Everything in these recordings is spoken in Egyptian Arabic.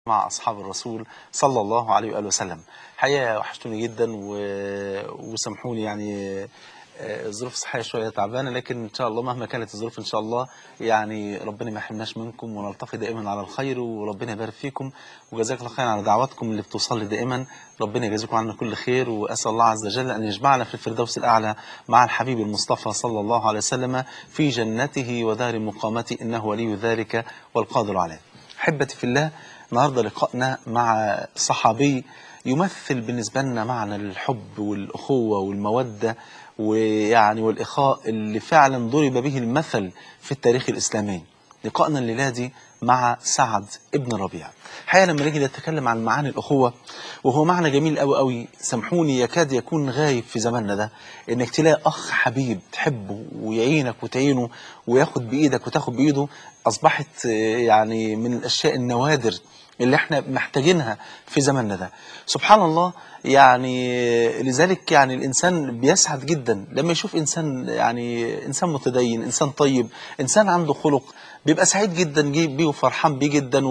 مع أصحاب الرسول صلى الله عليه وآله وسلم حقيقة وحشتوني جدا و... وسامحوني يعني آه، الظروف الصحية شوية تعبانة لكن إن شاء الله مهما كانت الظروف إن شاء الله يعني ربنا ما يحرمناش منكم ونلتقي دائما على الخير وربنا يبارك فيكم وجزاك الله خير على دعواتكم اللي بتوصل لي دائما ربنا يجازيكم عنا كل خير وأسأل الله عز وجل أن يجمعنا في الفردوس الأعلى مع الحبيب المصطفى صلى الله عليه وسلم في جنته ودار مقامته إنه ولي ذلك والقادر عليه أحبتي في الله النهاردة لقائنا مع صحابي يمثل بالنسبة لنا معنى الحب والأخوة والمودة ويعني والإخاء اللي فعلا ضرب به المثل في التاريخ الإسلامي لقائنا الليلة دي مع سعد ابن ربيع حقيقة لما نيجي نتكلم عن معاني الأخوة وهو معنى جميل قوي قوي سامحوني يكاد يكون غايب في زماننا ده إنك تلاقي أخ حبيب تحبه ويعينك وتعينه وياخد بإيدك وتاخد بإيده أصبحت آه، يعني من الأشياء النوادر اللي احنا محتاجينها في زماننا ده سبحان الله يعني لذلك يعني الانسان بيسعد جدا لما يشوف انسان يعني انسان متدين انسان طيب انسان عنده خلق بيبقى سعيد جدا جي- بيه وفرحان بيه جدا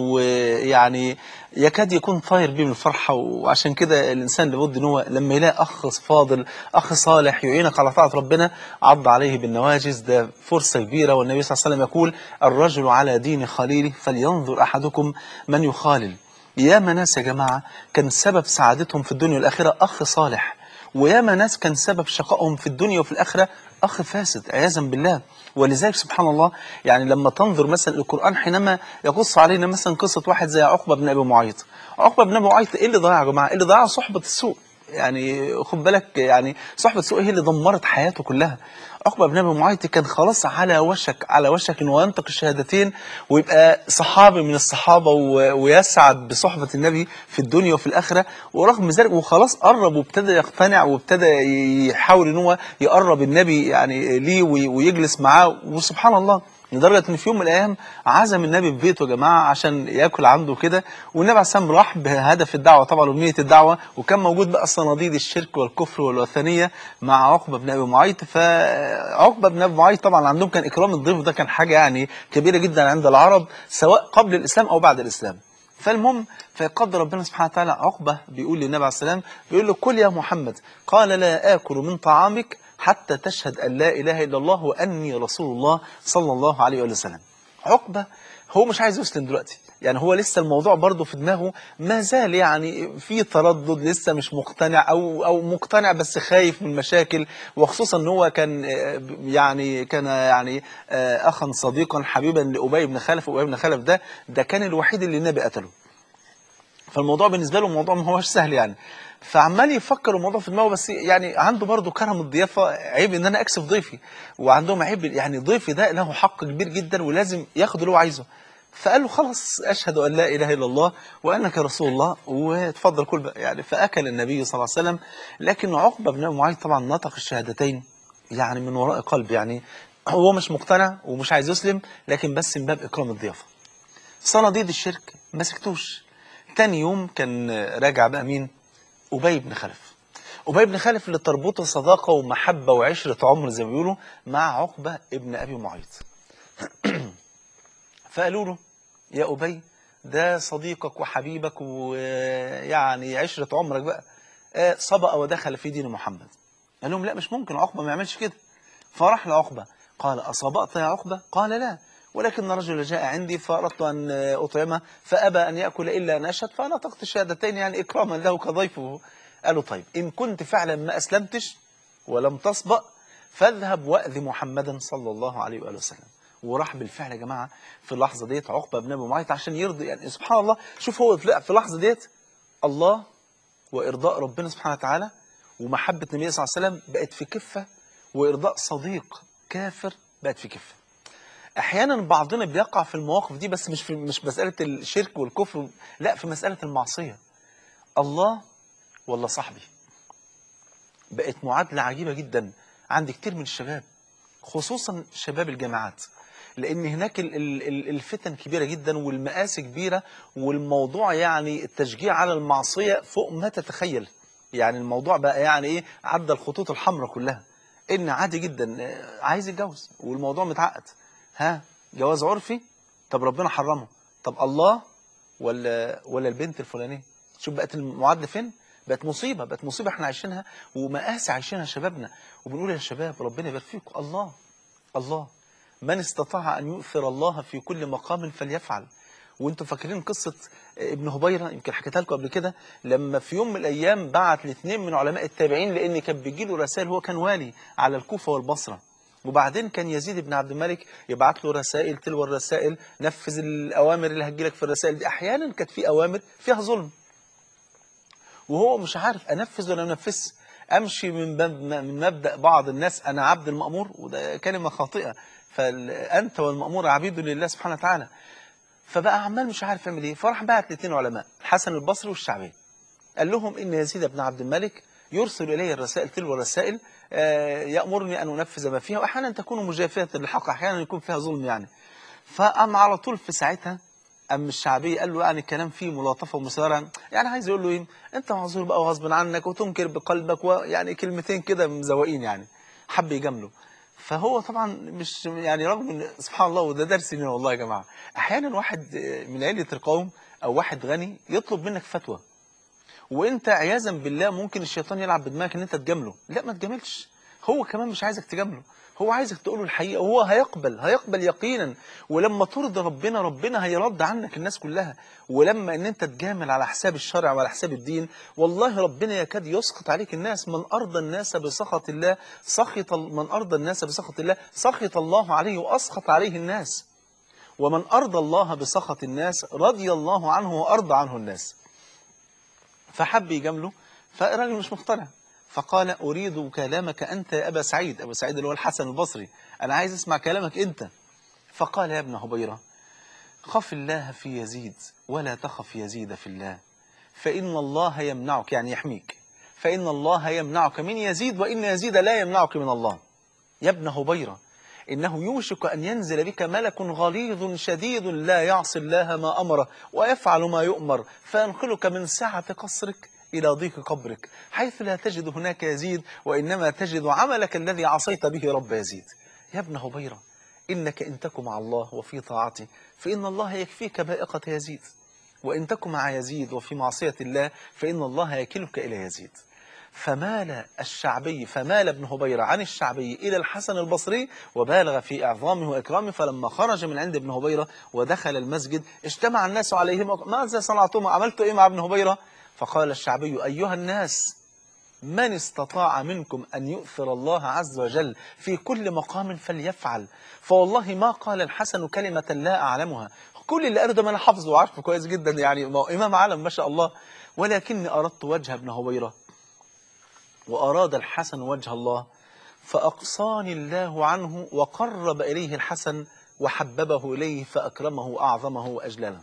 ويعني يكاد يكون طاير بيه من الفرحه وعشان كده الانسان لابد ان هو لما يلاقي اخ فاضل اخ صالح يعينك على طاعه ربنا عض عليه بالنواجز ده فرصه كبيره والنبي صلى الله عليه وسلم يقول الرجل على دين خليله فلينظر احدكم من يخالل ياما ناس يا جماعة كان سبب سعادتهم في الدنيا والآخرة أخ صالح وياما ناس كان سبب شقائهم في الدنيا وفي الآخرة أخ فاسد عياذا بالله ولذلك سبحان الله يعني لما تنظر مثلا القرآن حينما يقص علينا مثلا قصة واحد زي عقبة بن أبي معيط عقبة بن أبي معيط إيه اللي ضيع يا جماعة؟ إيه اللي ضيع صحبة السوء يعني خد بالك يعني صحبة السوء هي اللي دمرت حياته كلها عقبة بن أبي معيط كان خلاص على وشك على وشك إنه ينطق الشهادتين ويبقى صحابي من الصحابة و- ويسعد بصحبة النبي في الدنيا وفي الآخرة ورغم ذلك وخلاص قرب وابتدى يقتنع وابتدى يحاول إن هو يقرب النبي يعني ليه وي- ويجلس معاه وسبحان الله لدرجة إن في يوم من الأيام عزم النبي في بيته يا جماعة عشان ياكل عنده كده والنبي عليه السلام راح بهدف الدعوة طبعا وبنية الدعوة وكان موجود بقى صناديد الشرك والكفر والوثنية مع عقبة بن أبي معيط فعقبة بن أبي معيط طبعا عندهم كان إكرام الضيف ده كان حاجة يعني كبيرة جدا عند العرب سواء قبل الإسلام أو بعد الإسلام فالمهم فيقدر ربنا سبحانه وتعالى عقبة بيقول للنبي عليه السلام بيقول له كل يا محمد قال لا آكل من طعامك حتى تشهد أن لا إله إلا الله وأني رسول الله صلى الله عليه وآله وسلم عقبة هو مش عايز يسلم دلوقتي يعني هو لسه الموضوع برضه في دماغه ما زال يعني في تردد لسه مش مقتنع او او مقتنع بس خايف من مشاكل وخصوصا ان هو كان آه، يعني كان يعني آه، اخا صديقا حبيبا لابي بن خلف وابي بن خلف ده ده كان الوحيد اللي النبي قتله فالموضوع بالنسبه له موضوع ما هوش سهل يعني فعمال يفكر الموضوع في دماغه بس يعني عنده برضه كرم الضيافه عيب ان انا اكسف ضيفي وعندهم عيب يعني ضيفي ده له حق كبير جدا ولازم ياخد اللي هو عايزه فقال له خلاص اشهد ان لا اله الا الله وانك رسول الله وتفضل كل بقى يعني فاكل النبي صلى الله عليه وسلم لكن عقبه بن ابي معيط طبعا نطق الشهادتين يعني من وراء قلب يعني هو مش مقتنع ومش عايز يسلم لكن بس من باب اكرام الضيافه صناديد الشرك ما سكتوش تاني يوم كان راجع بقى مين أبي بن خلف أبي بن خلف اللي تربطه صداقة ومحبة وعشرة عمر زي ما بيقولوا مع عقبة ابن أبي معيط فقالوا له يا أبي ده صديقك وحبيبك ويعني عشرة عمرك بقى آه، سبق ودخل في دين محمد قال لهم لا مش ممكن عقبة ما يعملش كده فراح لعقبة قال أصابأت يا عقبة قال لا ولكن رجل جاء عندي فأردت أن أطعمه فأبى أن يأكل إلا أن أشهد فنطقت الشهادتين يعني إكراما له كضيفه قالوا طيب إن كنت فعلا ما أسلمتش ولم تصبأ فاذهب وأذ محمدا صلى الله عليه وآله وسلم وراح بالفعل يا جماعة في اللحظة ديت عقبة بن أبي معيط عشان يرضي يعني سبحان الله شوف هو في في اللحظة ديت الله وإرضاء ربنا سبحانه وتعالى ومحبة النبي صلى الله عليه وسلم بقت في كفة وإرضاء صديق كافر بقت في كفة احيانا بعضنا بيقع في المواقف دي بس مش في مش مساله الشرك والكفر لا في مساله المعصيه الله ولا صاحبي بقت معادله عجيبه جدا عند كتير من الشباب خصوصا شباب الجامعات لان هناك ال- ال- ال- الفتن كبيره جدا والمآسي كبيره والموضوع يعني التشجيع على المعصيه فوق ما تتخيل يعني الموضوع بقى يعني ايه عدى الخطوط الحمراء كلها ان عادي جدا آه، عايز يتجوز والموضوع متعقد ها جواز عرفي طب ربنا حرمه طب الله ولا ولا البنت الفلانيه شوف بقت المعادله فين بقت مصيبه بقت مصيبه احنا عايشينها ومآسي عايشينها شبابنا وبنقول يا شباب ربنا يبارك فيكم الله الله من استطاع ان يؤثر الله في كل مقام فليفعل وانتم فاكرين قصه ابن هبيره يمكن حكيتها لكم قبل كده لما في يوم من الايام بعت لاثنين من علماء التابعين لان كان بيجي له رسائل هو كان والي على الكوفه والبصره وبعدين كان يزيد بن عبد الملك يبعت له رسائل تلو الرسائل نفذ الاوامر اللي هتجيلك في الرسائل دي احيانا كانت في اوامر فيها ظلم وهو مش عارف انفذ ولا ما انفذش امشي من باب من مبدا بعض الناس انا عبد المامور وده كلمه خاطئه فانت والمامور عبيد لله سبحانه وتعالى فبقى عمال مش عارف يعمل ايه فراح بعت لاثنين علماء الحسن البصري والشعبي قال لهم ان يزيد بن عبد الملك يرسل الي الرسائل تلو الرسائل آه، يامرني ان انفذ ما فيها واحيانا تكون مجافيه للحق احيانا يكون فيها ظلم يعني فقام على طول في ساعتها أم الشعبي قال له يعني الكلام فيه ملاطفة ومسارة يعني عايز يقول له إيه أنت معذور بقى وغصب عنك وتنكر بقلبك ويعني كلمتين كده مزوقين يعني حب يجامله فهو طبعا مش يعني رغم ان سبحان الله وده درس لنا والله يا جماعه احيانا واحد من عيله القوم او واحد غني يطلب منك فتوى وانت عياذا بالله ممكن الشيطان يلعب بدماغك ان انت تجامله لا ما تجاملش هو كمان مش عايزك تجامله هو عايزك تقول له الحقيقه وهو هيقبل هيقبل يقينا ولما ترضي ربنا ربنا هيرد عنك الناس كلها ولما ان انت تجامل على حساب الشرع وعلى حساب الدين والله ربنا يكاد يسخط عليك الناس من ارضى الناس بسخط الله سخط من ارضى الناس بسخط الله سخط الله عليه واسخط عليه الناس ومن ارضى الله بسخط الناس رضي الله عنه وارضى عنه الناس فحب يجامله فالراجل مش مقتنع فقال أريد كلامك أنت يا أبا سعيد أبا سعيد اللي هو الحسن البصري أنا عايز أسمع كلامك أنت فقال يا ابن هبيرة خف الله في يزيد ولا تخف يزيد في الله فإن الله يمنعك يعني يحميك فإن الله يمنعك من يزيد وإن يزيد لا يمنعك من الله يا ابن هبيرة إنه يوشك أن ينزل بك ملك غليظ شديد لا يعصي الله ما أمره ويفعل ما يؤمر فينقلك من سعة قصرك إلى ضيق قبرك حيث لا تجد هناك يزيد وإنما تجد عملك الذي عصيت به رب يزيد يا ابن هبيرة إنك إن تك مع الله وفي طاعته فإن الله يكفيك بائقة يزيد وإن تك مع يزيد وفي معصية الله فإن الله يكلك إلى يزيد فمال الشعبي فمال ابن هبيرة عن الشعبي إلى الحسن البصري وبالغ في إعظامه وإكرامه فلما خرج من عند ابن هبيرة ودخل المسجد اجتمع الناس عليه ماذا صنعتم عملت إيه مع ابن هبيرة فقال الشعبي أيها الناس من استطاع منكم أن يؤثر الله عز وجل في كل مقام فليفعل فوالله ما قال الحسن كلمة لا أعلمها كل اللي قاله ده ما أنا حافظه وعارفه كويس جدا يعني ما هو إمام عالم ما شاء الله ولكني أردت وجه ابن هبيرة وأراد الحسن وجه الله فأقصاني الله عنه وقرب إليه الحسن وحببه إليه فأكرمه وأعظمه وأجلله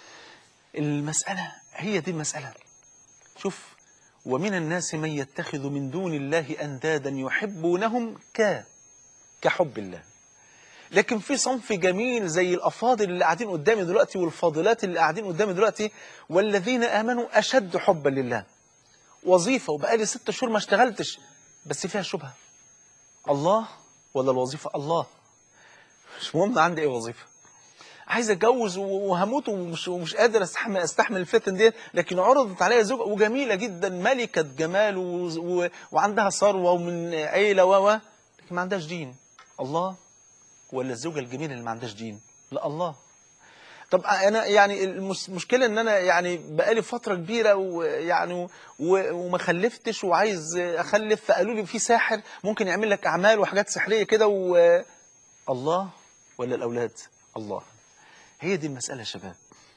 المسألة هي دي المسألة شوف ومن الناس من يتخذ من دون الله أندادا يحبونهم ك كحب الله لكن في صنف جميل زي الأفاضل اللي قاعدين قدامي دلوقتي والفاضلات اللي قاعدين قدامي دلوقتي والذين آمنوا أشد حبا لله وظيفة وبقالي ست شهور ما اشتغلتش بس فيها شبهة الله ولا الوظيفة الله مش مهم عندي ايه وظيفة عايز اتجوز وهموت ومش ومش قادر استحمل استحمل الفتن دي لكن عرضت عليا زوجة وجميلة جدا ملكة جمال و... و... وعندها ثروة ومن عيلة و لكن ما عندهاش دين الله ولا الزوجة الجميلة اللي ما عندهاش دين لا الله طب انا يعني المشكله ان انا يعني بقالي فتره كبيره ويعني و... وما خلفتش وعايز اخلف فقالوا لي في ساحر ممكن يعمل لك اعمال وحاجات سحريه كده و... الله ولا الاولاد الله هي دي المساله يا شباب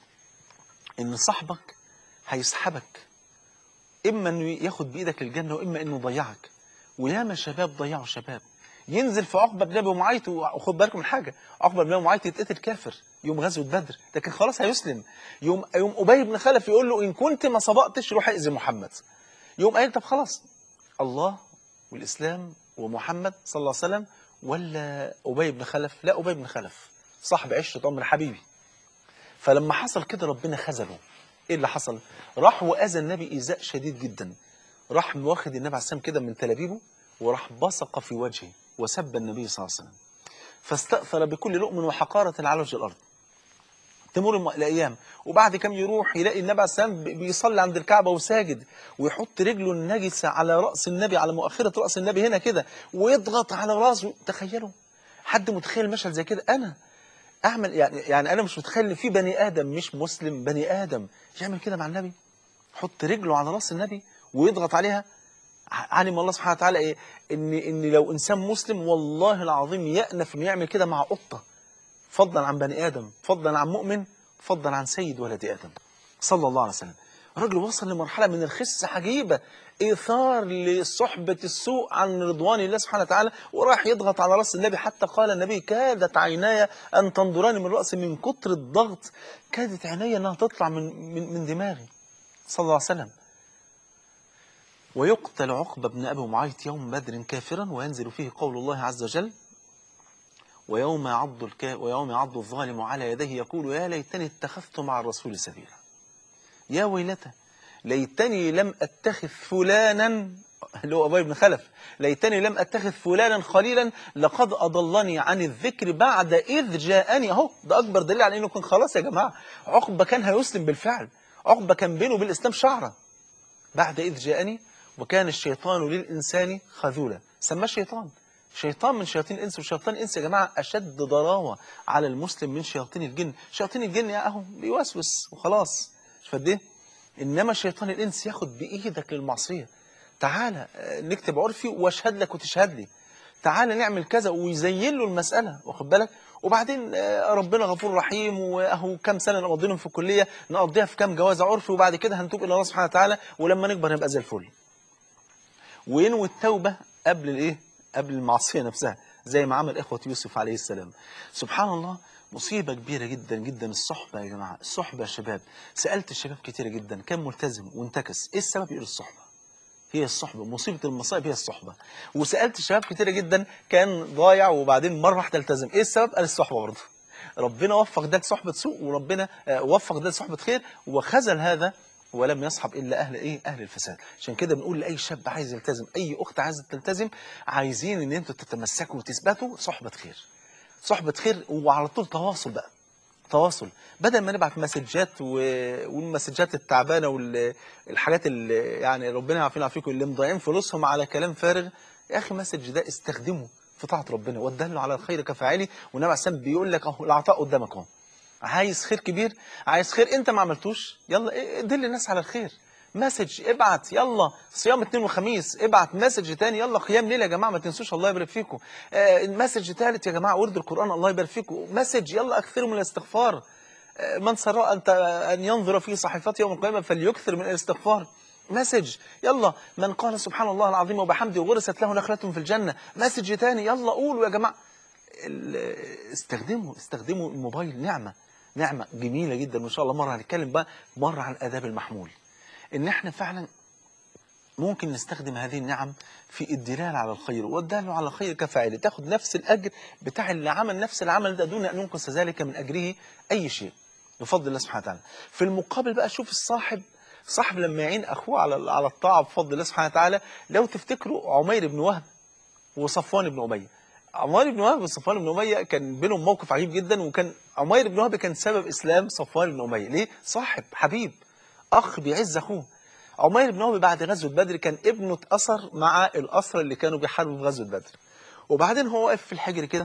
ان صاحبك هيسحبك اما انه ياخد بايدك الجنه واما انه يضيعك وياما شباب ضيعوا شباب ينزل في عقبه بن ابي معيط وخد بالكم من حاجه عقبه بن ابي معيط يتقتل كافر يوم غزوه بدر لكن خلاص هيسلم يوم يوم ابي بن خلف يقول له ان كنت ما سبقتش روح اذي محمد يوم قال طب خلاص الله والاسلام ومحمد صلى الله عليه وسلم ولا ابي بن خلف لا ابي بن خلف صاحب عشره عمر حبيبي فلما حصل كده ربنا خذله ايه اللي حصل راح واذى النبي ايذاء شديد جدا راح واخد النبي عليه السلام كده من تلابيبه وراح بصق في وجهه وسب النبي صلى الله عليه وسلم فاستأثر بكل لؤم وحقارة على وجه الأرض تمر الم- الايام وبعد كم يروح يلاقي النبي عليه السلام بي- بيصلي عند الكعبه وساجد ويحط رجله النجسه على راس النبي على مؤخره راس النبي هنا كده ويضغط على راسه تخيلوا حد متخيل مشهد زي كده انا اعمل يعني يعني انا مش متخيل ان في بني ادم مش مسلم بني ادم يعمل كده مع النبي يحط رجله على راس النبي ويضغط عليها ع- علم الله سبحانه وتعالى ايه ان ان لو انسان مسلم والله العظيم يأنف انه يعمل كده مع قطه فضلا عن بني ادم فضلا عن مؤمن فضلا عن سيد ولد ادم صلى الله عليه وسلم الراجل وصل لمرحله من الخس عجيبه ايثار لصحبه السوء عن رضوان الله سبحانه وتعالى وراح يضغط على راس النبي حتى قال النبي كادت عيناي ان تنظران من راسي من كتر الضغط كادت عيني انها تطلع من من, من دماغي صلى الله عليه وسلم ويقتل عقبة بن أبي معيط يوم بدر كافرا وينزل فيه قول الله عز وجل ويوم يعض الكا ويوم يعض الظالم على يديه يقول يا ليتني اتخذت مع الرسول سبيلا يا ويلتى ليتني لم اتخذ فلانا اللي هو ابي بن خلف ليتني لم اتخذ فلانا خليلا لقد اضلني عن الذكر بعد اذ جاءني اهو ده اكبر دليل على انه كان خلاص يا جماعه عقبه كان هيسلم بالفعل عقبه كان بينه وبين الاسلام شعره بعد إذ جاءني وكان الشيطان للإنسان خذولا سماه شيطان شيطان من شياطين الإنس وشيطان الإنس يا جماعة أشد ضراوة على المسلم من شياطين الجن شياطين الجن يا أهو بيوسوس وخلاص مش فاهم إيه؟ إنما شيطان الإنس ياخد بإيدك للمعصية تعالى آه، نكتب عرفي واشهد لك وتشهد لي تعالى نعمل كذا ويزين له المسألة واخد بالك وبعدين آه، ربنا غفور رحيم واهو كام سنة نقضيهم في الكلية نقضيها في كام جواز عرفي وبعد كده هنتوب إلى الله سبحانه وتعالى ولما نكبر نبقى زي الفل وينوي التوبة قبل الايه قبل المعصية نفسها زي ما عمل إخوة يوسف عليه السلام سبحان الله مصيبة كبيرة جدا جدا الصحبة يا جماعة الصحبة يا شباب سألت الشباب كتير جدا كان ملتزم وانتكس ايه السبب يقول الصحبة هي الصحبة مصيبة المصائب هي الصحبة وسألت شباب كتير جدا كان ضايع وبعدين مرة واحدة التزم ايه السبب قال الصحبة برضه ربنا وفق ده لصحبة سوء وربنا آه، وفق ده لصحبة خير وخذل هذا ولم يصحب الا اهل ايه اهل الفساد عشان كده بنقول لاي شاب عايز يلتزم اي اخت عايزه تلتزم عايزين ان انتوا تتمسكوا وتثبتوا صحبة خير صحبة خير وعلى طول تواصل بقى تواصل بدل ما نبعت مسجات و... والمسجات التعبانه والحاجات اللي يعني ربنا يعافينا ويعافيكم اللي مضيعين فلوسهم على كلام فارغ يا اخي مسج ده استخدمه في طاعه ربنا والدل على الخير كفاعله والنبي عليه السلام بيقول لك اهو العطاء قدامك اهو عايز خير كبير عايز خير انت ما عملتوش يلا إيه، دل الناس على الخير مسج ابعت يلا صيام اثنين وخميس ابعت مسج تاني يلا قيام ليله يا جماعه ما تنسوش الله يبارك فيكم آه مسج ثالث يا جماعه ورد القران الله يبارك فيكم مسج يلا اكثروا من الاستغفار آه من سراء أن ان ينظر في صحيفته يوم القيامه فليكثر من الاستغفار مسج يلا من قال سبحان الله العظيم وبحمده غرست له نخلة في الجنة مسج تاني يلا قولوا يا جماعة ال- استخدموا استخدموا الموبايل نعمة نعمة جميلة جدا وإن شاء الله مرة هنتكلم بقى مرة عن آداب المحمول إن إحنا فعلا ممكن نستخدم هذه النعم في الدلال على الخير والدال على الخير كفاعله تاخد نفس الأجر بتاع اللي عمل نفس العمل ده دون أن ينقص ذلك من أجره أي شيء بفضل الله سبحانه وتعالى في المقابل بقى شوف الصاحب صاحب لما يعين أخوه على على الطاعة بفضل الله سبحانه وتعالى لو تفتكروا عمير بن وهب وصفوان بن أمية عمير بن وهب وصفوان بن أمية كان بينهم موقف عجيب جدا وكان عمير بن وهب كان سبب إسلام صفوان بن أمية ليه؟ صاحب حبيب أخ بيعز أخوه عمير بن وهب بعد غزوة بدر كان ابنه اتأثر مع الأسرى اللي كانوا بيحاربوا في غزوة بدر وبعدين هو واقف في الحجر كده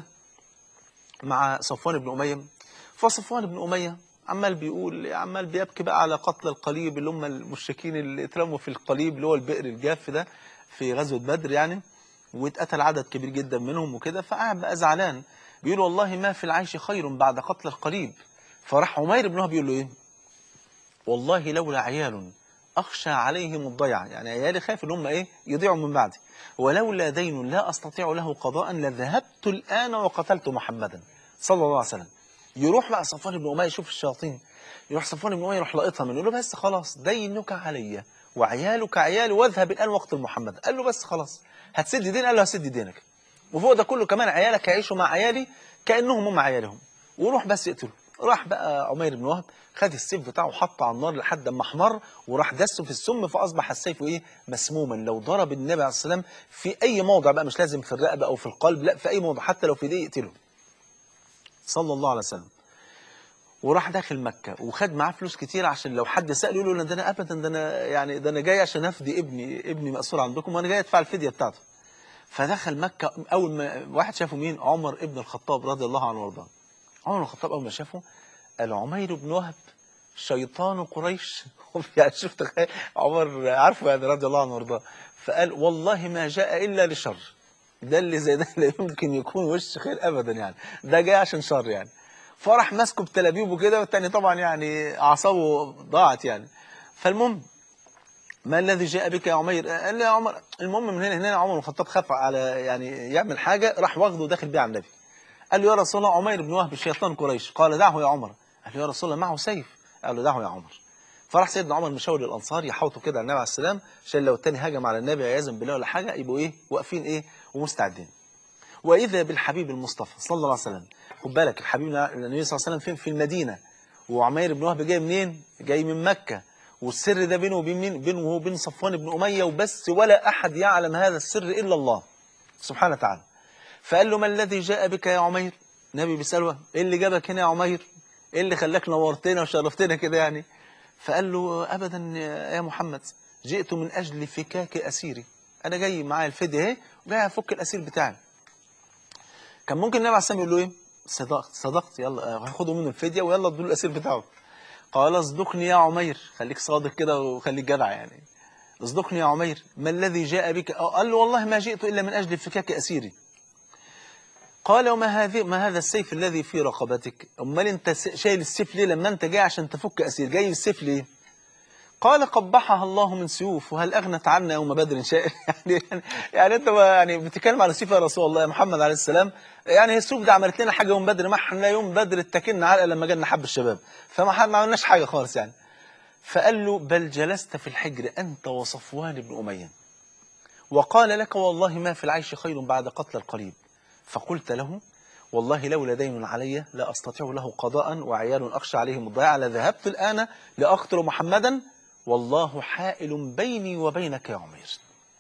مع صفوان بن أمية فصفوان بن أمية عمال بيقول عمال بيبكي بقى على قتل القليب اللي هم المشركين اللي اترموا في القليب اللي هو البئر الجاف ده في غزوة بدر يعني واتقتل عدد كبير جدا منهم وكده فقعد بقى زعلان بيقول والله ما في العيش خير بعد قتل القليب فراح عمير بن وهب بيقول له ايه والله لولا عيال أخشى عليهم الضيعة يعني عيالي خايف إن هم إيه يضيعوا من بعدي ولولا دين لا أستطيع له قضاء لذهبت الآن وقتلت محمدا صلى الله عليه وسلم يروح بقى صفوان بن أمية يشوف الشياطين يروح صفوان بن أمية يروح لاقطها منه يقول له بس خلاص دينك علي وعيالك عيالي واذهب الآن واقتل محمد قال له بس خلاص هتسد دين قال له هسد دينك وفوق ده كله كمان عيالك هيعيشوا مع عيالي كأنهم هم عيالهم وروح بس اقتله راح بقى عمير بن وهب خد السيف بتاعه وحطه على النار لحد ما احمر وراح دسه في السم فاصبح السيف ايه مسموما لو ضرب النبي عليه السلام في اي موضع بقى مش لازم في الرقبه او في القلب لا في اي موضع حتى لو في ايديه يقتله صلى الله عليه وسلم وراح داخل مكة وخد معاه فلوس كتير عشان لو حد سأله يقول له ده انا ابدا ده انا يعني ده انا جاي عشان افدي ابني ابني مأسور عندكم وانا جاي ادفع الفدية بتاعته فدخل مكة اول ما واحد شافه مين عمر ابن الخطاب رضي الله عنه وارضاه عمر بن الخطاب اول ما شافه قال عمير بن وهب شيطان قريش يعني شوف تخيل عمر عارفه يعني رضي الله عنه وارضاه فقال والله ما جاء الا لشر ده اللي زي ده لا يمكن يكون وش خير ابدا يعني ده جاي عشان شر يعني فراح ماسكه بتلابيبه كده والتاني طبعا يعني اعصابه ضاعت يعني فالمهم ما الذي جاء بك يا عمير قال لي يا عمر المهم من هنا هنا عمر بن الخطاب خاف على يعني يعمل حاجه راح واخده وداخل بيه على النبي قال له يا رسول الله عمير بن وهب شيطان قريش قال دعه يا عمر قال له يا رسول الله معه سيف قال له دعه يا عمر فراح سيدنا عمر مشاور الانصار يحوطوا كده على النبي عليه السلام عشان لو التاني هجم على النبي عياذا بالله ولا حاجه يبقوا ايه واقفين ايه ومستعدين واذا بالحبيب المصطفى صلى الله عليه وسلم خد بالك الحبيب النبي صلى الله عليه وسلم فين في المدينه وعمير بن وهب جاي منين جاي من مكه والسر ده بينه وبين مين بينه وبين صفوان بن اميه وبس ولا احد يعلم هذا السر الا الله سبحانه وتعالى فقال له ما الذي جاء بك يا عمير النبي بيساله ايه اللي جابك هنا يا عمير ايه اللي خلاك نورتنا وشرفتنا كده يعني فقال له ابدا يا محمد جئت من اجل فكاك اسيري انا جاي معايا الفديه اهي وجاي افك الاسير بتاعي كان ممكن النبي عليه السلام يقول له ايه صدقت صدقت يلا هاخدوا منه الفديه ويلا ادوا له الاسير بتاعه قال اصدقني يا عمير خليك صادق كده وخليك جدع يعني اصدقني يا عمير ما الذي جاء بك قال له والله ما جئت الا من اجل فكاك اسيري قال وما هذه ما هذا السيف الذي في رقبتك امال انت شايل السيف ليه لما انت جاي عشان تفك اسير جاي السيف ليه قال قبحها الله من سيوف وهل اغنت عنا يوم بدر شيء يعني يعني انت يعني بتتكلم على السيف يا رسول الله يا محمد عليه السلام يعني السيوف دي عملت لنا حاجه يوم بدر ما احنا يوم بدر اتكلنا علقه لما جالنا حب الشباب فما ما عملناش حاجه خالص يعني فقال له بل جلست في الحجر انت وصفوان بن اميه وقال لك والله ما في العيش خير بعد قتل القريب فقلت له والله لولا دين علي لا أستطيع له قضاء وعيال أخشى عليهم الضياع لذهبت الآن لأقتل محمدا والله حائل بيني وبينك يا عمير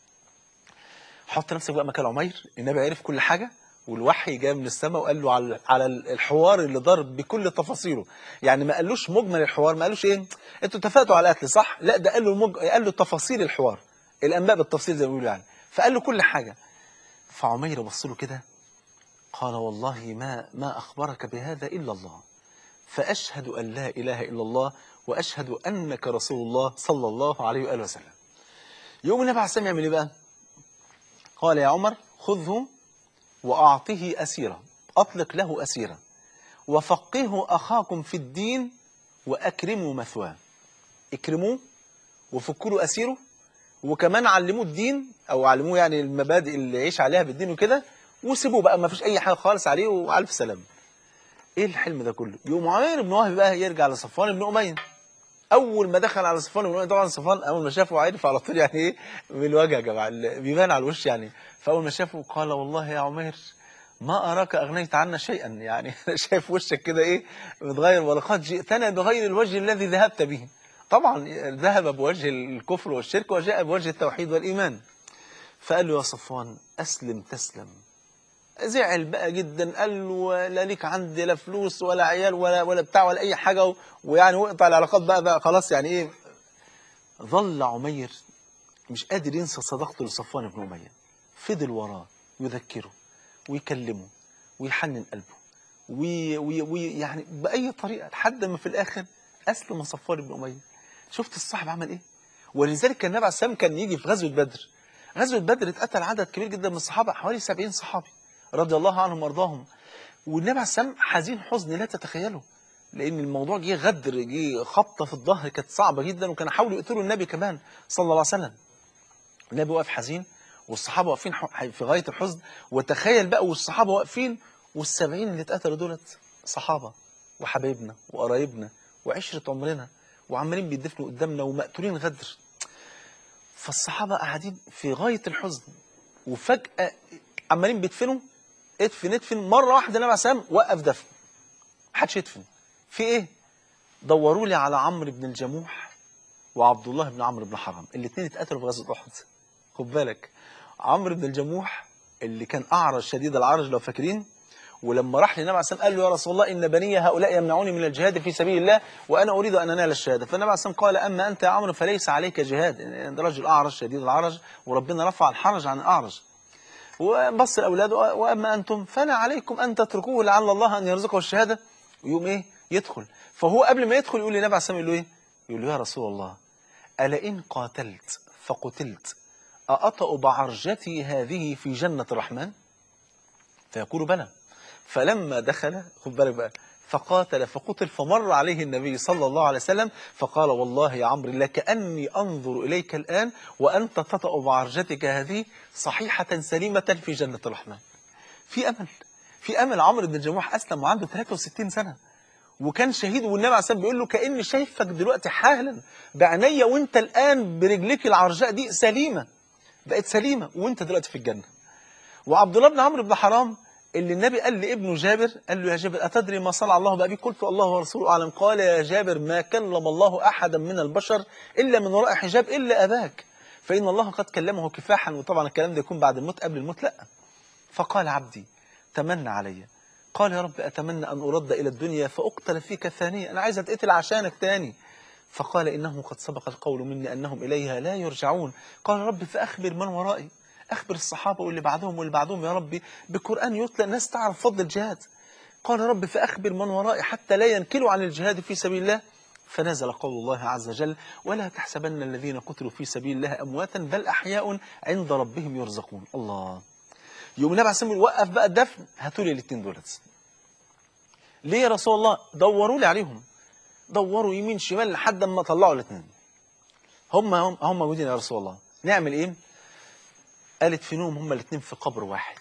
حط نفسك بقى مكان عمير النبي عرف كل حاجة والوحي جاء من السماء وقال له على على الحوار اللي ضرب بكل تفاصيله يعني ما قالوش مجمل الحوار ما قالوش ايه انتوا اتفقتوا على قتل صح لا ده قال له المج... قال له تفاصيل الحوار الانباء بالتفصيل زي ما بيقولوا يعني فقال له كل حاجه فعمير بص له كده قال والله ما ما أخبرك بهذا إلا الله فأشهد أن لا إله إلا الله وأشهد أنك رسول الله صلى الله عليه وآله وسلم يوم النبي عليه السلام يعمل إيه بقى قال يا عمر خذه وأعطه أسيرا أطلق له أسيرا وفقهوا أخاكم في الدين وأكرموا مثواه اكرموه وفكوا له أسيره وكمان علموه الدين أو علموه يعني المبادئ اللي يعيش عليها بالدين وكده وسيبوه بقى ما فيش اي حاجه خالص عليه والف سلام ايه الحلم ده كله يوم عمير بن وهب بقى يرجع لصفوان بن اميه اول ما دخل على صفوان بن اميه طبعا صفوان اول ما شافه عرف على طول يعني ايه بالوجه يا جماعه بيبان على الوش يعني فاول ما شافه قال والله يا عمير ما اراك اغنيت عنا شيئا يعني انا شايف وشك كده ايه متغير ولقد جئتنا بغير الوجه الذي ذهبت به طبعا ذهب بوجه الكفر والشرك وجاء بوجه التوحيد والايمان فقال له يا صفوان اسلم تسلم زعل بقى جدا قال له لا ليك عندي لا فلوس ولا عيال ولا ولا بتاع ولا اي حاجه ويعني وقطع العلاقات بقى بقى خلاص يعني ايه ظل عمير مش قادر ينسى صداقته لصفوان بن اميه فضل وراه يذكره ويكلمه ويحنن قلبه ويعني باي طريقه لحد ما في الاخر اسلم صفوان بن اميه شفت الصاحب عمل ايه ولذلك كان النبي عليه السلام كان يجي في غزوه بدر غزوه بدر اتقتل عدد كبير جدا من الصحابه حوالي 70 صحابي رضي الله عنهم وارضاهم والنبي عليه السلام حزين حزن لا تتخيله لان الموضوع جه غدر جه خبطه في الظهر كانت صعبه جدا وكان حاولوا يقتلوا النبي كمان صلى الله عليه وسلم النبي واقف حزين والصحابه واقفين في غايه الحزن وتخيل بقى والصحابه واقفين والسبعين اللي اتقتلوا دولت صحابه وحبايبنا وقرايبنا وعشره عمرنا وعمالين بيدفنوا قدامنا ومقتولين غدر فالصحابه قاعدين في غايه الحزن وفجاه عمالين بيدفنوا ادفن ادفن مره واحده النبي عليه السلام وقف دفن محدش يدفن في ايه دوروا لي على عمرو بن الجموح وعبد الله بن عمرو بن حرام الاثنين اتقتلوا في غزوه احد خد بالك عمرو بن الجموح اللي كان اعرج شديد العرج لو فاكرين ولما راح للنبي عليه الصلاه والسلام قال له يا رسول الله ان بني هؤلاء يمنعوني من الجهاد في سبيل الله وانا اريد ان انال الشهاده فالنبي عليه الصلاه والسلام قال اما انت يا عمرو فليس عليك جهاد انت رجل اعرج شديد العرج وربنا رفع الحرج عن الاعرج وبص الاولاد واما انتم فلا عليكم ان تتركوه لعل الله ان يرزقه الشهاده ويقوم ايه يدخل فهو قبل ما يدخل يقول للنبي عليه الصلاه والسلام يقول له ايه يقول له يا رسول الله الا ان قاتلت فقتلت أأطأ بعرجتي هذه في جنة الرحمن فيقول بلى فلما دخل خد بالك بقى فقاتل فقتل فمر عليه النبي صلى الله عليه وسلم فقال والله يا عمرو لكأني أنظر إليك الآن وأنت تطأ بعرجتك هذه صحيحة سليمة في جنة الرحمن في أمل في أمل عمرو بن الجموح أسلم وعنده 63 سنة وكان شهيد والنبي عليه الصلاه بيقول له كاني شايفك دلوقتي حالا بعينيا وانت الان برجليك العرجاء دي سليمه بقت سليمه وانت دلوقتي في الجنه وعبد الله بن عمرو بن حرام اللي النبي قال لابنه جابر قال له يا جابر اتدري ما صنع الله بابي قلت الله ورسوله اعلم قال يا جابر ما كلم الله احدا من البشر الا من وراء حجاب الا اباك فان الله قد كلمه كفاحا وطبعا الكلام ده يكون بعد الموت قبل الموت لا فقال عبدي تمنى علي قال يا رب أتمنى أن أرد إلى الدنيا فأقتل فيك ثانية أنا عايز أتقتل عشانك تاني فقال إنه قد سبق القول مني أنهم إليها لا يرجعون قال رب فأخبر من ورائي أخبر الصحابة واللي بعدهم واللي بعدهم يا ربي بقرآن يتلى الناس تعرف فضل الجهاد قال رب فأخبر من ورائي حتى لا ينكلوا عن الجهاد في سبيل الله فنزل قول الله عز وجل ولا تحسبن الذين قتلوا في سبيل الله أمواتا بل أحياء عند ربهم يرزقون الله يوم النبي عليه الصلاه والسلام وقف بقى الدفن هاتوا لي الاثنين دولت ليه يا رسول الله دوروا لي عليهم دوروا يمين شمال لحد ما طلعوا الاثنين هم هم هم موجودين يا رسول الله نعمل ايه قالت فينهم هم الاثنين في قبر واحد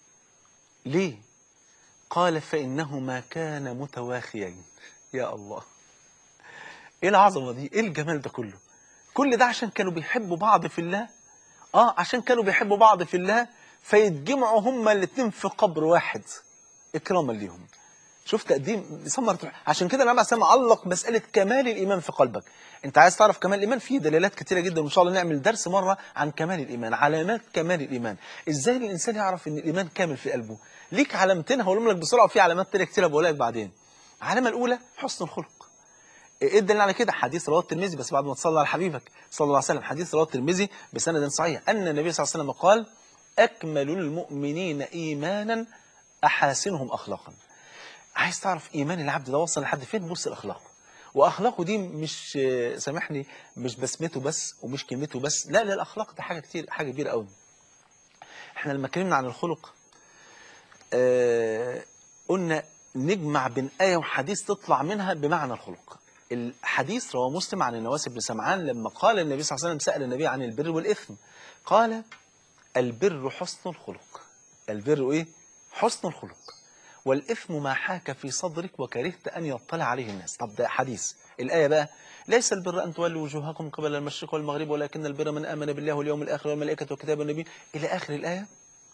ليه قال فانهما كانا متواخيين يا الله ايه العظمه دي ايه الجمال ده كله كل ده عشان كانوا بيحبوا بعض في الله اه عشان كانوا بيحبوا بعض في الله فيتجمعوا هما الاثنين في قبر واحد اكراما ليهم شفت قد ايه ثمرة عشان كده النبي عليه علق مسألة كمال الإيمان في قلبك أنت عايز تعرف كمال الإيمان فيه دلالات كتيرة جدا وإن شاء الله نعمل درس مرة عن كمال الإيمان علامات كمال الإيمان إزاي الإنسان يعرف إن الإيمان كامل في قلبه ليك علامتين هقولهم لك بسرعة وفي علامات تانية كتيرة بقولها لك بعدين العلامة الأولى حسن الخلق ايه الدليل على كده حديث رواه الترمذي بس بعد ما تصلى على حبيبك صلى الله عليه وسلم حديث رواه الترمذي بسند صحيح أن النبي صلى الله عليه وسلم قال أكمل المؤمنين إيمانا أحاسنهم أخلاقا عايز تعرف إيمان العبد ده وصل لحد فين بص الأخلاق وأخلاقه دي مش سامحني مش بسمته بس ومش كلمته بس لا لا الأخلاق ده حاجة كتير حاجة كبيرة قوي احنا لما اتكلمنا عن الخلق آه قلنا نجمع بين آية وحديث تطلع منها بمعنى الخلق الحديث رواه مسلم عن النواس بن سمعان لما قال النبي صلى الله عليه وسلم سأل النبي عن البر والإثم قال البر حسن الخلق البر ايه حسن الخلق والإثم ما حاك في صدرك وكرهت أن يطلع عليه الناس طب ده حديث الآية بقى ليس البر أن تولوا وجوهكم قبل المشرق والمغرب ولكن البر من آمن بالله واليوم الآخر والملائكة والكتاب والنبي إلى آخر الآية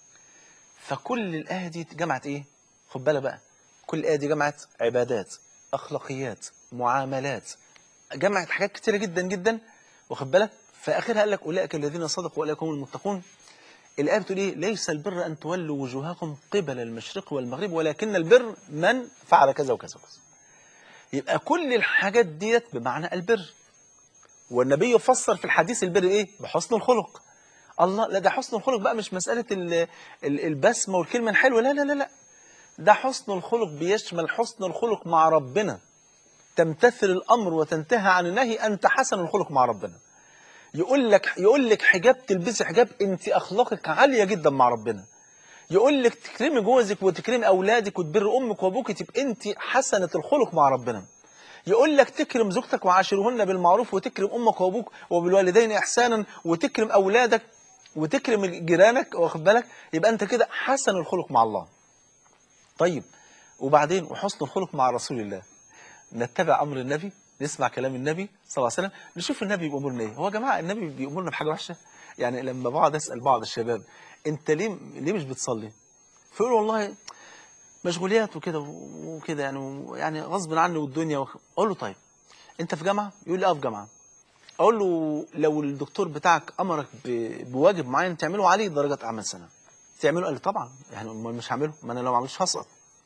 فكل الآية دي جمعت إيه خد بالك بقى كل الآية دي جمعت عبادات أخلاقيات معاملات جمعت حاجات كتيرة جدا جدا واخد بالك في آخرها قال لك أولئك الذين صدقوا وأولئك هم المتقون الآية بتقول إيه ليس البر أن تولوا وجوهكم قبل المشرق والمغرب ولكن البر من فعل كذا وكذا وكذا يبقى كل الحاجات ديت بمعنى البر والنبي يفسر في الحديث البر إيه بحسن الخلق الله لا ده حسن الخلق بقى مش مسألة البسمة والكلمة الحلوة لا لا لا لا ده حسن الخلق بيشمل حسن الخلق مع ربنا تمتثل الأمر وتنتهى عن النهي أنت حسن الخلق مع ربنا يقول لك يقول لك حجاب تلبسي حجاب انت اخلاقك عاليه جدا مع ربنا يقول لك تكرمي جوزك وتكرمي اولادك وتبر امك وابوك تبقى انت حسنه الخلق مع ربنا يقول لك تكرم زوجتك وعاشرهن بالمعروف وتكرم امك وابوك وبالوالدين احسانا وتكرم اولادك وتكرم جيرانك واخد بالك يبقى انت كده حسن الخلق مع الله طيب وبعدين وحسن الخلق مع رسول الله نتبع امر النبي نسمع كلام النبي صلى الله عليه وسلم نشوف النبي بيأمرنا ايه هو يا جماعه النبي بيأمرنا بحاجه وحشه يعني لما بقعد اسال بعض الشباب انت ليه ليه مش بتصلي فيقول والله مشغوليات وكده وكده يعني يعني غصب عني والدنيا وخ... اقول له طيب انت في جامعه يقول لي اه في جامعه اقول له لو الدكتور بتاعك امرك ب... بواجب معين تعمله عليه درجه اعمال سنه تعمله قال لي طبعا يعني مش هعمله ما انا لو ما عملتش هسقط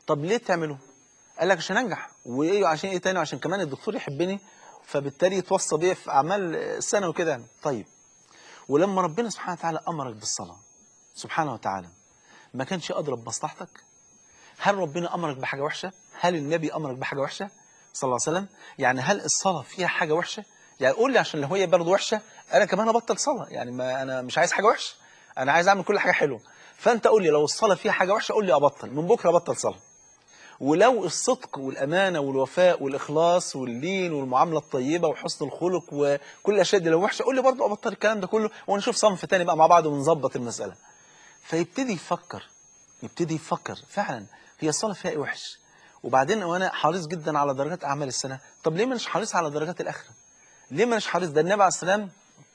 طب ليه تعمله قال لك عشان انجح وايه عشان ايه تاني عشان كمان الدكتور يحبني فبالتالي يتوصى بيا في اعمال السنه وكده يعني طيب ولما ربنا سبحانه وتعالى امرك بالصلاه سبحانه وتعالى ما كانش اضرب مصلحتك هل ربنا امرك بحاجه وحشه هل النبي امرك بحاجه وحشه صلى الله عليه وسلم يعني هل الصلاه فيها حاجه وحشه يعني قول لي عشان لو هي برضه وحشه انا كمان ابطل صلاه يعني ما انا مش عايز حاجه وحشه انا عايز اعمل كل حاجه حلوه فانت قول لي لو الصلاه فيها حاجه وحشه قول لي ابطل من بكره ابطل صلاه ولو الصدق والامانه والوفاء والاخلاص واللين والمعامله الطيبه وحسن الخلق وكل الاشياء دي لو وحشه قول لي برضه ابطل الكلام ده كله ونشوف صنف تاني بقى مع بعض ونظبط المساله فيبتدي يفكر يبتدي يفكر فعلا هي الصلاه فيها ايه وحش وبعدين وانا حريص جدا على درجات اعمال السنه طب ليه مش حريص على درجات الاخره ليه مش حريص ده النبي عليه السلام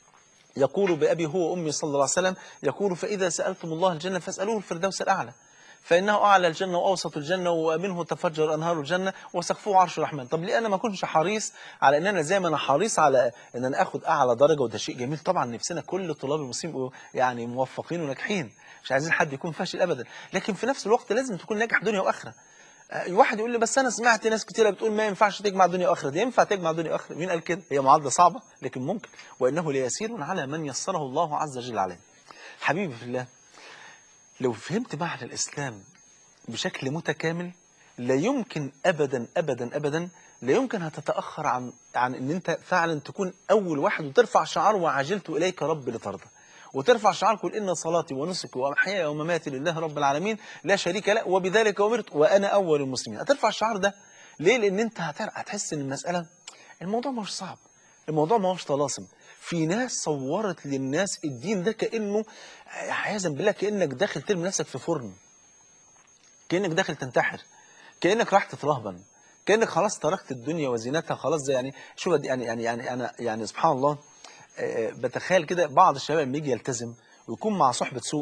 يقول بأبي هو وأمي صلى الله عليه وسلم يقول فإذا سألتم الله الجنة فاسألوه الفردوس الأعلى فإنه أعلى الجنة وأوسط الجنة ومنه تفجر أنهار الجنة وسقفه عرش الرحمن طب ليه أنا ما أكونش حريص على أن أنا زي ما أنا حريص على أن أنا أخد أعلى درجة وده شيء جميل طبعا نفسنا كل طلاب المسلمين يبقوا يعني موفقين وناجحين مش عايزين حد يكون فاشل أبدا لكن في نفس الوقت لازم تكون ناجح دنيا وآخرة آه، واحد يقول لي بس انا سمعت ناس كتيره بتقول ما ينفعش تجمع دنيا واخره دي ينفع تجمع دنيا واخره مين قال كده هي معادله صعبه لكن ممكن وانه ليسير على من يسره الله عز وجل عليه حبيبي في الله لو فهمت معنى الاسلام بشكل متكامل لا يمكن ابدا ابدا ابدا لا يمكن هتتاخر عن عن ان انت فعلا تكون اول واحد وترفع شعار وعجلت اليك رب لترضى وترفع شعار قل ان صلاتي ونسكي ومحياي ومماتي لله رب العالمين لا شريك له وبذلك امرت وانا اول المسلمين هترفع الشعار ده ليه لان انت هتر- هتحس ان المساله الموضوع مش صعب الموضوع ما هوش طلاسم في ناس صورت للناس الدين ده كانه عياذا بالله كانك داخل ترمي نفسك في فرن كانك داخل تنتحر كانك راح تترهبن كانك خلاص تركت الدنيا وزينتها خلاص زي يعني شوف قد- يعني يعني يعني انا يعني سبحان الله آه، بتخيل كده بعض الشباب لما يجي يلتزم ويكون مع صحبه سوء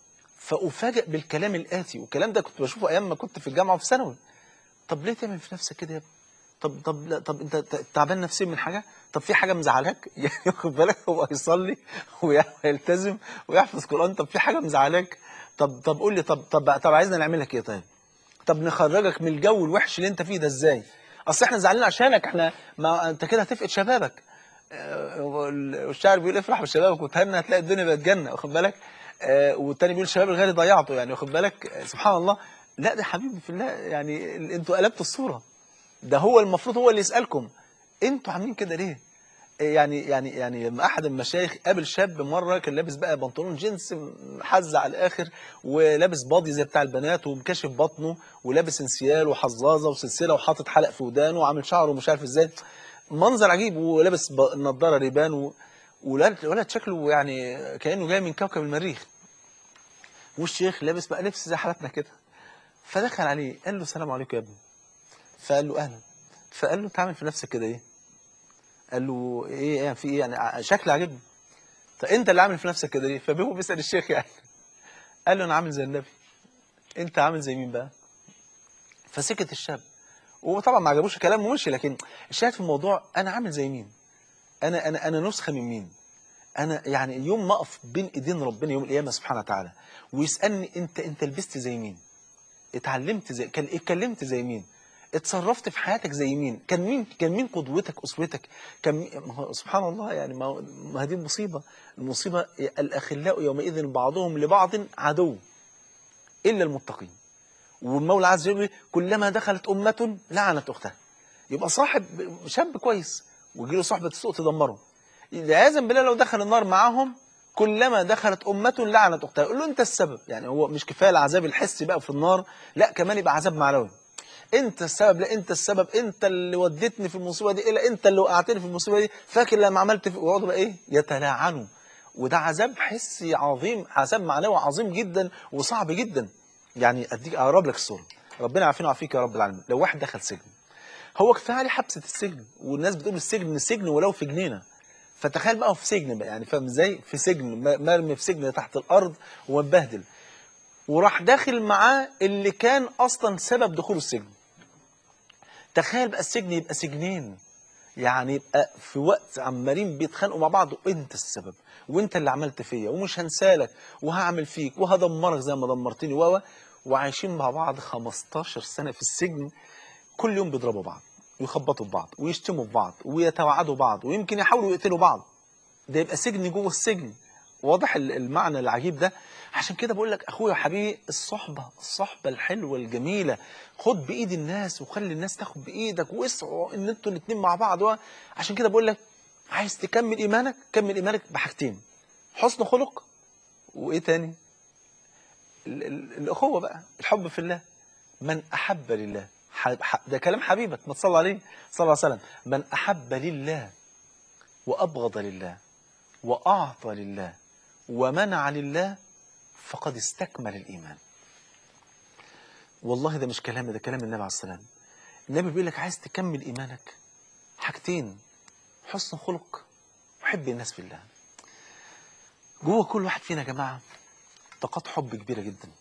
فافاجئ بالكلام الاتي والكلام ده كنت بشوفه ايام ما كنت في الجامعه وفي ثانوي طب ليه تعمل في نفسك كده يا ابني طب طب لا طب انت ت- تعبان نفسيا من حاجه طب في حاجه مزعلاك يعني واخد بالك هو يصلي ويلتزم ويحفظ قران طب في حاجه مزعلاك طب طب قول لي طب طب طب عايزنا نعمل لك ايه طيب طب نخرجك من الجو الوحش اللي انت فيه ده ازاي اصل احنا زعلانين عشانك احنا ما انت كده هتفقد شبابك آه، والشاعر بيقول افرح بشبابك وتهنى هتلاقي الدنيا بقت جنه واخد بالك آه، والتاني بيقول شباب الغالي ضيعته يعني واخد بالك آه، سبحان الله لا ده حبيبي في الله يعني انتوا قلبتوا الصوره ده هو المفروض هو اللي يسالكم انتوا عاملين كده ليه يعني يعني يعني لما احد المشايخ قابل شاب مره كان لابس بقى بنطلون جينز محز على الاخر ولابس باضي زي بتاع البنات ومكشف بطنه ولابس انسيال وحظاظه وسلسله وحاطط حلق في ودانه وعامل شعره مش عارف ازاي منظر عجيب ولابس ب- نضاره ريبان و... ولد ولد شكله يعني كانه جاي من كوكب المريخ والشيخ لابس بقى لبس زي حالتنا كده فدخل عليه قال له السلام عليكم يا ابني فقال له اهلا فقال له انت عامل في نفسك كده ايه قال له ايه يعني في ايه يعني ع- شكل عاجبني طب انت اللي عامل في نفسك كده ليه فهو بيسال الشيخ يعني قال له انا عامل زي النبي انت عامل زي مين بقى فسكت الشاب وطبعا ما عجبوش الكلام ومشي لكن الشاهد في الموضوع انا عامل زي مين انا انا انا نسخه من مين انا يعني يوم ما اقف بين ايدين ربنا يوم القيامه سبحانه وتعالى ويسالني انت انت لبست زي مين اتعلمت زي كان اتكلمت زي مين اتصرفت في حياتك زي مين كان مين كان مين قدوتك اسوتك كان مين ما هو سبحان الله يعني ما هو- ما هذه المصيبه المصيبه الاخلاء يومئذ بعضهم لبعض عدو الا المتقين والمولى عز وجل كلما دخلت امه لعنت اختها يبقى صاحب شاب كويس ويجي له صحبه السوء تدمره عياذا بالله لو دخل النار معاهم كلما دخلت امه لعنت اختها يقول له انت السبب يعني هو مش كفايه العذاب الحسي بقى في النار لا كمان يبقى عذاب معنوي انت السبب لا انت السبب انت اللي وديتني في المصيبه دي الا انت اللي وقعتني في المصيبه دي فاكر لما عملت في ويقعدوا بقى ايه يتلاعنوا وده عذاب حسي عظيم عذاب معنوي عظيم جدا وصعب جدا يعني اديك اقرب لك الصوره ربنا يعافينا ويعافيك يا رب العالمين لو واحد دخل سجن هو كفايه عليه حبسه السجن والناس بتقول السجن السجن ولو في جنينه فتخيل بقى هو في سجن بقى يعني فاهم ازاي في سجن م- مرمي في سجن تحت الارض ومتبهدل وراح داخل معاه اللي كان اصلا سبب دخوله السجن تخيل بقى السجن يبقى سجنين يعني يبقى في وقت عمالين بيتخانقوا مع بعض وانت السبب وانت اللي عملت فيا ومش هنسالك وهعمل فيك وهدمرك زي ما دمرتني و و- وعايشين مع بعض 15 سنة في السجن كل يوم بيضربوا بعض ويخبطوا في بعض ويشتموا في بعض ويتوعدوا بعض ويمكن يحاولوا يقتلوا بعض ده يبقى سجن جوه السجن واضح ال- المعنى العجيب ده عشان كده بقول لك اخويا وحبيبي الصحبه الصحبه الحلوه الجميله خد بايد الناس وخلي الناس تاخد بايدك واسعوا ان انتوا الاثنين مع بعض و- عشان كده بقول لك عايز تكمل ايمانك كمل ايمانك بحاجتين حسن خلق وايه تاني ال- ال- الاخوه بقى الحب في الله من احب لله ح- ح- ده كلام حبيبك ما تصلى عليه صلى الله عليه وسلم من احب لله وابغض لله واعطى لله ومنع لله فقد استكمل الايمان والله ده مش كلامي ده كلام النبي عليه السلام النبي بيقول لك عايز تكمل ايمانك حاجتين حسن خلق وحب الناس في الله جوه كل واحد فينا يا جماعه طاقات حب كبيره جدا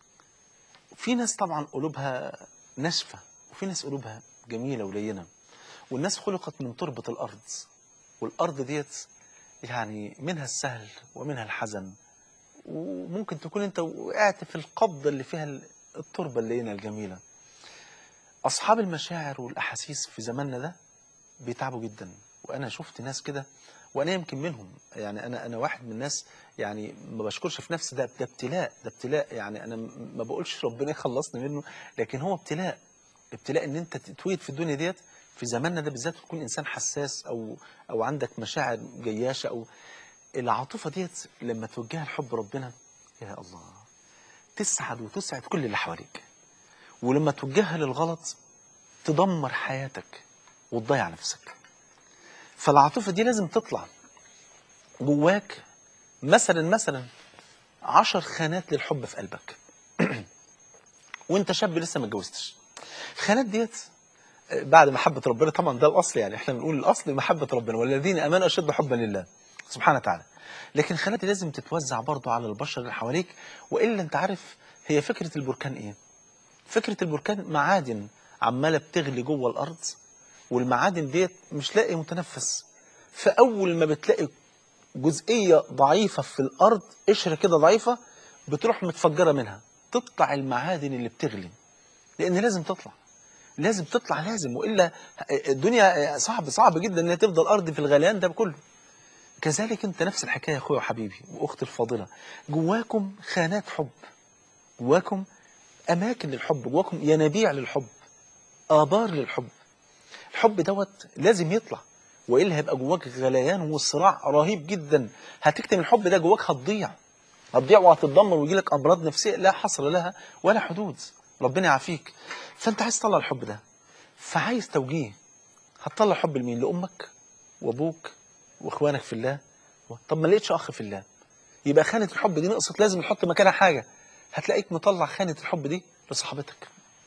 في ناس طبعا قلوبها ناشفه وفي ناس قلوبها جميله ولينه والناس خلقت من تربه الارض والارض ديت يعني منها السهل ومنها الحزن وممكن تكون انت وقعت في القبضه اللي فيها التربه اللينه الجميله اصحاب المشاعر والاحاسيس في زماننا ده بيتعبوا جدا وانا شفت ناس كده وانا يمكن منهم يعني انا انا واحد من الناس يعني ما بشكرش في نفسي ده ده ابتلاء ده ابتلاء يعني انا م- ما بقولش ربنا يخلصني منه لكن هو ابتلاء ابتلاء ان انت تتولد في الدنيا ديت في زماننا ده بالذات تكون انسان حساس او او عندك مشاعر جياشه او العاطفه ديت لما توجهها لحب ربنا يا الله تسعد وتسعد كل اللي حواليك ولما توجهها للغلط تدمر حياتك وتضيع نفسك فالعاطفه دي لازم تطلع جواك مثلا مثلا عشر خانات للحب في قلبك وانت شاب لسه ما اتجوزتش الخانات ديت بعد محبة ربنا طبعا ده الأصل يعني احنا بنقول الأصل محبة ربنا والذين آمنوا أشد حبا لله سبحانه وتعالى لكن الخانات دي لازم تتوزع برضو على البشر اللي حواليك وإلا أنت عارف هي فكرة البركان إيه فكرة البركان معادن عمالة بتغلي جوه الأرض والمعادن ديت مش لاقي متنفس فأول ما بتلاقي جزئية ضعيفة في الأرض قشرة كده ضعيفة بتروح متفجرة منها تطلع المعادن اللي بتغلي لأن لازم تطلع لازم تطلع لازم والا الدنيا صعب صعب جدا ان هي تفضل ارض في الغليان ده كله كذلك انت نفس الحكايه يا اخويا وحبيبي واختي الفاضله جواكم خانات حب جواكم اماكن للحب جواكم ينابيع للحب ابار للحب الحب دوت لازم يطلع والا هيبقى جواك غليان وصراع رهيب جدا هتكتم الحب ده جواك هتضيع هتضيع وهتتدمر ويجي لك امراض نفسيه لا حصر لها ولا حدود ربنا يعافيك فانت عايز تطلع الحب ده فعايز توجيه هتطلع حب لمين لامك وابوك واخوانك في الله طب ما لقيتش اخ في الله يبقى خانه الحب دي نقصت لازم نحط مكانها حاجه هتلاقيك مطلع خانه الحب دي لصاحبتك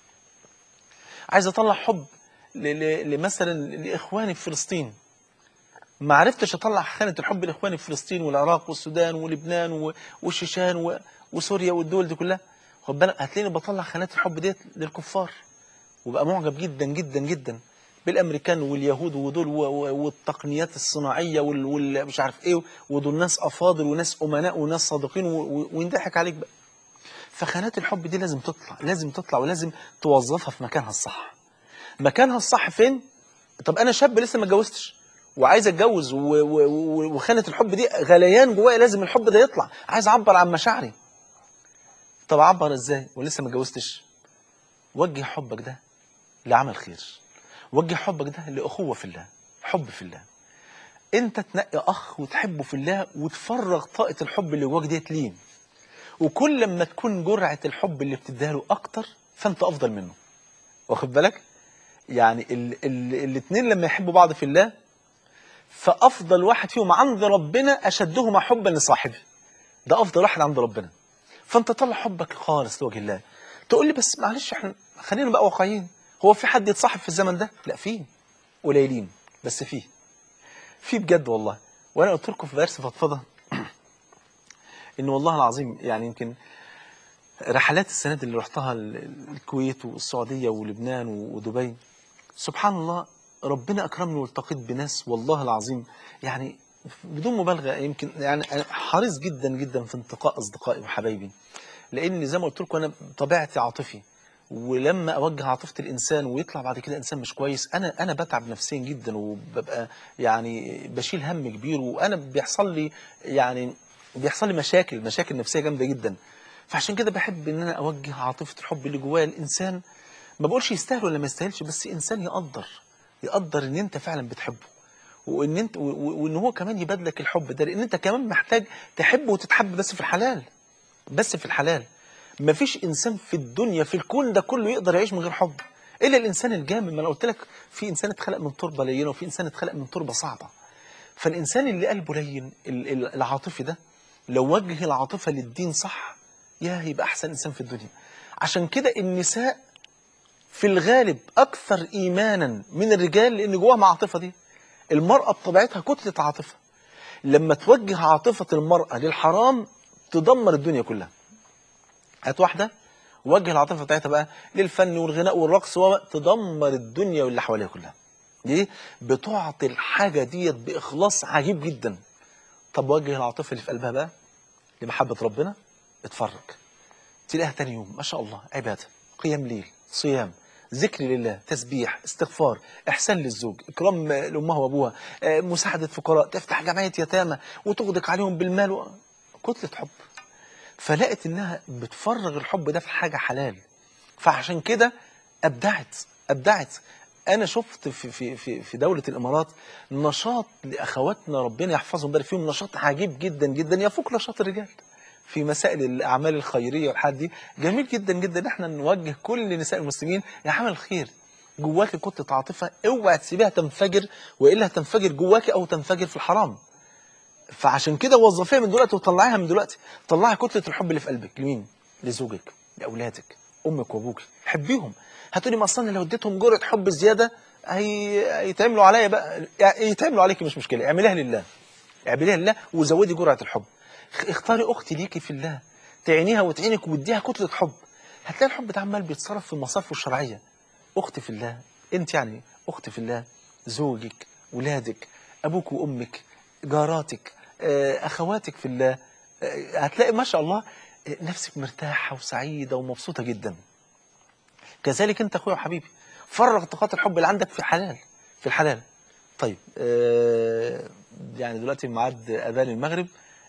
عايز اطلع حب ل- ل- لمثلا لاخواني في فلسطين ما عرفتش اطلع خانه الحب لاخواني في فلسطين والعراق والسودان ولبنان و- والشيشان و- وسوريا والدول دي كلها خد بالك هتلاقيني بطلع خانات الحب ديت للكفار وبقى معجب جدا جدا جدا بالامريكان واليهود ودول و- و- والتقنيات الصناعيه وال- وال- مش عارف ايه ودول ناس افاضل وناس امناء وناس صادقين و- و- وينضحك عليك بقى فخانات الحب دي لازم تطلع لازم تطلع ولازم توظفها في مكانها الصح مكانها الصح فين طب انا شاب لسه ما اتجوزتش وعايز اتجوز و- و- و- وخانه الحب دي غليان جوايا لازم الحب ده يطلع عايز اعبر عن مشاعري طب اعبر ازاي ولسه ما اتجوزتش وجه حبك ده لعمل خير وجه حبك ده لاخوه في الله حب في الله انت تنقي اخ وتحبه في الله وتفرغ طاقه الحب اللي جواك ديت ليه وكل لما تكون جرعه الحب اللي بتديها له اكتر فانت افضل منه واخد بالك يعني ال ال الاثنين لما يحبوا بعض في الله فافضل واحد فيهم عند ربنا اشدهما حبا لصاحبه ده افضل واحد عند ربنا فانت طلع حبك خالص لوجه الله تقول لي بس معلش احنا خلينا بقى واقعيين هو في حد يتصاحب في الزمن ده لا فيه قليلين بس فيه في بجد والله وانا قلت لكم في درس فضفضه ان والله العظيم يعني يمكن رحلات السنه دي اللي رحتها ال- الكويت والسعوديه ولبنان ودبي سبحان الله ربنا اكرمني والتقيت بناس والله العظيم يعني بدون مبالغه يمكن يعني أنا حريص جدا جدا في انتقاء اصدقائي وحبايبي لان زي ما قلت لكم انا طبيعتي عاطفي ولما اوجه عاطفه الانسان ويطلع بعد كده انسان مش كويس انا انا بتعب نفسيا جدا وببقى يعني بشيل هم كبير وانا بيحصل لي يعني بيحصل لي مشاكل مشاكل نفسيه جامده جدا فعشان كده بحب ان انا اوجه عاطفه الحب اللي جوايا الانسان ما بقولش يستاهل ولا ما يستاهلش بس انسان يقدر يقدر ان انت فعلا بتحبه وان انت و- و- وان هو كمان يبادلك الحب ده لان انت كمان محتاج تحب وتتحب بس في الحلال بس في الحلال مفيش انسان في الدنيا في الكون ده كله يقدر يعيش من غير حب الا الانسان الجامد ما انا قلت لك في انسان اتخلق من تربه لينه وفي انسان اتخلق من تربه صعبه فالانسان اللي قلبه لين ال- ال- العاطفي ده لو وجه العاطفه للدين صح يا يبقى احسن انسان في الدنيا عشان كده النساء في الغالب اكثر ايمانا من الرجال لان جواهم عاطفه دي المراه بطبيعتها كتله عاطفه لما توجه عاطفه المراه للحرام تدمر الدنيا كلها هات واحده وجه العاطفه بتاعتها بقى للفن والغناء والرقص وتدمر الدنيا واللي حواليها كلها ليه بتعطي الحاجه ديت باخلاص عجيب جدا طب وجه العاطفه اللي في قلبها بقى لمحبه ربنا اتفرج تلاقيها تاني يوم ما شاء الله عباده قيام ليل صيام ذكر لله تسبيح استغفار احسان للزوج اكرام لامها وابوها آه، مساعده فقراء تفتح جمعيه يتامى وتغدق عليهم بالمال و... كتله حب فلقت انها بتفرغ الحب ده في حاجه حلال فعشان كده ابدعت ابدعت انا شفت في في في في دوله الامارات نشاط لاخواتنا ربنا يحفظهم ويبارك فيهم نشاط عجيب جدا جدا يفوق نشاط الرجال في مسائل الاعمال الخيريه والحاجات دي جميل جدا جدا ان احنا نوجه كل نساء المسلمين لعمل الخير جواك كتله عاطفه اوعى تسيبيها تنفجر والا هتنفجر جواك او تنفجر في الحرام فعشان كده وظفيها من دلوقتي وطلعيها من دلوقتي طلعي كتله الحب اللي في قلبك لمين لزوجك لاولادك امك وابوك حبيهم هتقولي ما اصلا لو اديتهم جرعه حب زياده هي... هيتعملوا عليا بقى يعني يتعملوا عليكي مش مشكله اعمليها لله اعمليها لله وزودي جرعه الحب اخ- اختاري اختي ليكي في الله تعينيها وتعينك واديها كتله حب هتلاقي الحب ده عمال بيتصرف في مصارفه الشرعيه اختي في الله انت يعني اختي في الله زوجك ولادك ابوك وامك جاراتك آه، اخواتك في الله آه، هتلاقي ما شاء الله آه، نفسك مرتاحه وسعيده ومبسوطه جدا كذلك انت اخويا وحبيبي فرغ طاقات الحب اللي عندك في حلال في الحلال طيب آه يعني دلوقتي ميعاد اذان المغرب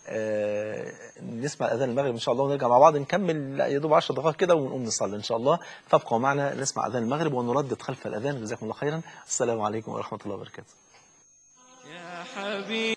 آه نسمع اذان المغرب ان شاء الله ونرجع مع بعض نكمل لا، يا دوب 10 دقائق كده ونقوم نصلي ان شاء الله فابقوا معنا نسمع اذان المغرب ونردد خلف الاذان جزاكم الله خيرا السلام عليكم ورحمه الله وبركاته يا حبيبي